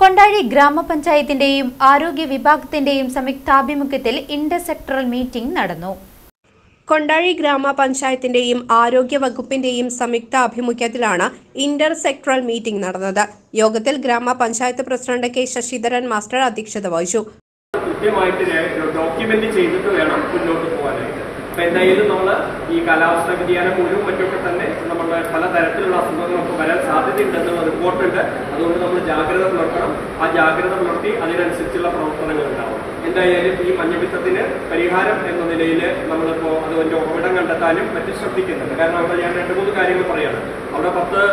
കൊണ്ടാഴി ഗ്രാമപഞ്ചായത്തിന്റെയും ആരോഗ്യ വിഭാഗത്തിന്റെയും സംയുക്താഭിമുഖ്യത്തിൽ ഇന്റർ സെക്ടറൽ മീറ്റിംഗ് നടന്നു കൊണ്ടാഴി ഗ്രാമപഞ്ചായത്തിന്റെയും ആരോഗ്യ വകുപ്പിന്റെയും സംയുക്ത ആഭിമുഖ്യത്തിലാണ് ഇന്റർ സെക്ടറൽ മീറ്റിംഗ് നടന്നത് യോഗത്തിൽ ഗ്രാമപഞ്ചായത്ത് പ്രസിഡന്റ് കെ ശശിധരൻ മാസ്റ്റർ അധ്യക്ഷത വഹിച്ചു കൃത്യമായിട്ട് ഡോക്യുമെന്റ് ചെയ്തിട്ട് വേണം മുന്നോട്ട് പോകാനായിട്ട് അപ്പൊ എന്തായാലും നമ്മൾ ഈ കാലാവസ്ഥാ വ്യതിയാനം മൂലവും മറ്റൊക്കെ തന്നെ നമ്മുടെ പല തരത്തിലുള്ള അസുഖങ്ങളൊക്കെ വരാൻ സാധ്യതയുണ്ടെന്നുള്ള റിപ്പോർട്ടുണ്ട് അതുകൊണ്ട് നമ്മൾ ജാഗ്രത പുലർത്തണം ആ ജാഗ്രത പുലർത്തി അതിനനുസരിച്ചുള്ള പ്രവർത്തനങ്ങൾ ഉണ്ടാവും എന്തായാലും ഈ മഞ്ഞപ്പിത്തത്തിന് പരിഹാരം എന്ന നിലയിൽ നമ്മളിപ്പോ അതിന്റെ ഉറവിടം കണ്ടെത്താനും മറ്റും ശ്രദ്ധിക്കുന്നുണ്ട് കാരണം അവിടെ ഞാൻ രണ്ട് മൂന്ന് കാര്യങ്ങൾ പറയാണ് അവിടെ പത്ത്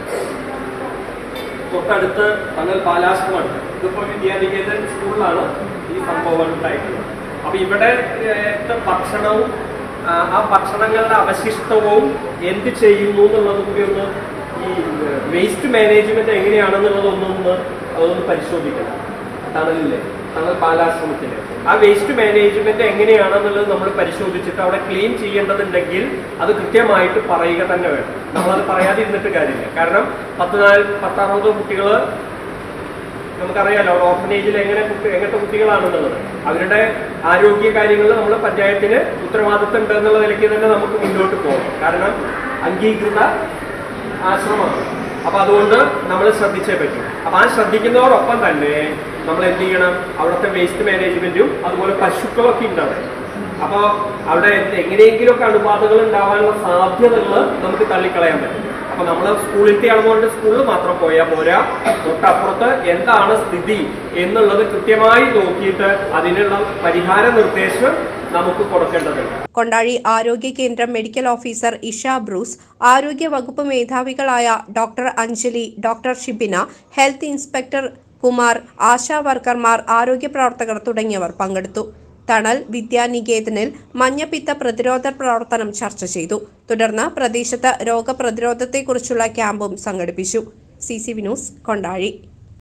തൊട്ടടുത്ത് തങ്ങൾ പാലാശ്രമമുണ്ട് ഇതിപ്പോ വിദ്യാനികേതൻ സ്കൂളിലാണ് ഈ സംഭവം ഉണ്ടായിട്ടുള്ളത് അപ്പൊ ഇവിടെ ഏഹ്, ഭക്ഷണവും ആ, ആ ഭക്ഷണങ്ങളുടെ അവശിഷ്ടവും എന്ത് ചെയ്യുന്നു എന്നുള്ളത് കൂടി ഒന്ന് ഈ വേസ്റ്റ് മാനേജ്മെന്റ് എങ്ങനെയാണെന്നുള്ളതൊന്നൊന്ന് അതൊന്ന് പരിശോധിക്കണം തണലില്ലേ തണൽ പാലാശ്രമത്തില് ആ വേസ്റ്റ് മാനേജ്മെന്റ് എങ്ങനെയാണെന്നുള്ളത് നമ്മൾ പരിശോധിച്ചിട്ട് അവിടെ ക്ലീൻ ചെയ്യേണ്ടതുണ്ടെങ്കിൽ അത് കൃത്യമായിട്ട് പറയുക തന്നെ വേണം നമ്മളത് പറയാതിരുന്നിട്ട് കാര്യമില്ല കാരണം പത്ത് നാല് പത്തറുപത് കുട്ടികള് നമുക്കറിയാലോ ഓർഫനേജിൽ എങ്ങനെ കുട്ടി എങ്ങനത്തെ കുട്ടികളാണെന്നുള്ളത് അവരുടെ ആരോഗ്യ കാര്യങ്ങളിൽ നമ്മൾ പഞ്ചായത്തിന് ഉത്തരവാദിത്തം ഉണ്ട് എന്നുള്ള നിലയ്ക്ക് തന്നെ നമുക്ക് മുന്നോട്ട് പോകാം കാരണം അംഗീകൃത ആശ്രമമാണ് അപ്പൊ അതുകൊണ്ട് നമ്മൾ ശ്രദ്ധിച്ചേ പറ്റും അപ്പൊ ആ ശ്രദ്ധിക്കുന്നതോടൊപ്പം തന്നെ നമ്മൾ എന്ത് ചെയ്യണം അവിടുത്തെ വേസ്റ്റ് മാനേജ്മെന്റും അതുപോലെ പശുക്കളൊക്കെ ഉണ്ട് അവിടെ അപ്പൊ അവിടെ എങ്ങനെയെങ്കിലുമൊക്കെ അണുബാധകൾ ഉണ്ടാവാനുള്ള സാധ്യതകൾ നമുക്ക് തള്ളിക്കളയാൻ പറ്റും അപ്പൊ നമ്മൾ സ്കൂളിലത്തെ ആണെന്നുകൊണ്ട് സ്കൂളിൽ മാത്രം പോയാൽ പോരാ തൊട്ടപ്പുറത്ത് എന്താണ് സ്ഥിതി എന്നുള്ളത് കൃത്യമായി നോക്കിയിട്ട് അതിനുള്ള പരിഹാര നിർദ്ദേശം നമുക്ക് കൊടുക്കേണ്ടതുണ്ട് കൊണ്ടാഴി ആരോഗ്യ കേന്ദ്രം മെഡിക്കൽ ഓഫീസർ ഇഷ ബ്രൂസ് ആരോഗ്യ വകുപ്പ് മേധാവികളായ doctor Anjali doctor Shibina health inspector Kumar ASHA വർക്കർമാർ ആരോഗ്യ പ്രവർത്തകർ തുടങ്ങിയവർ പങ്കെടുത്തു തണൽ വിദ്യാനികേതനിൽ മഞ്ഞപ്പിത്ത പ്രതിരോധ പ്രവർത്തനം ചർച്ച ചെയ്തു തുടർന്ന് പ്രദേശത്ത് രോഗപ്രതിരോധത്തെക്കുറിച്ചുള്ള ക്യാമ്പും സംഘടിപ്പിച്ചു C C V news Kondazhy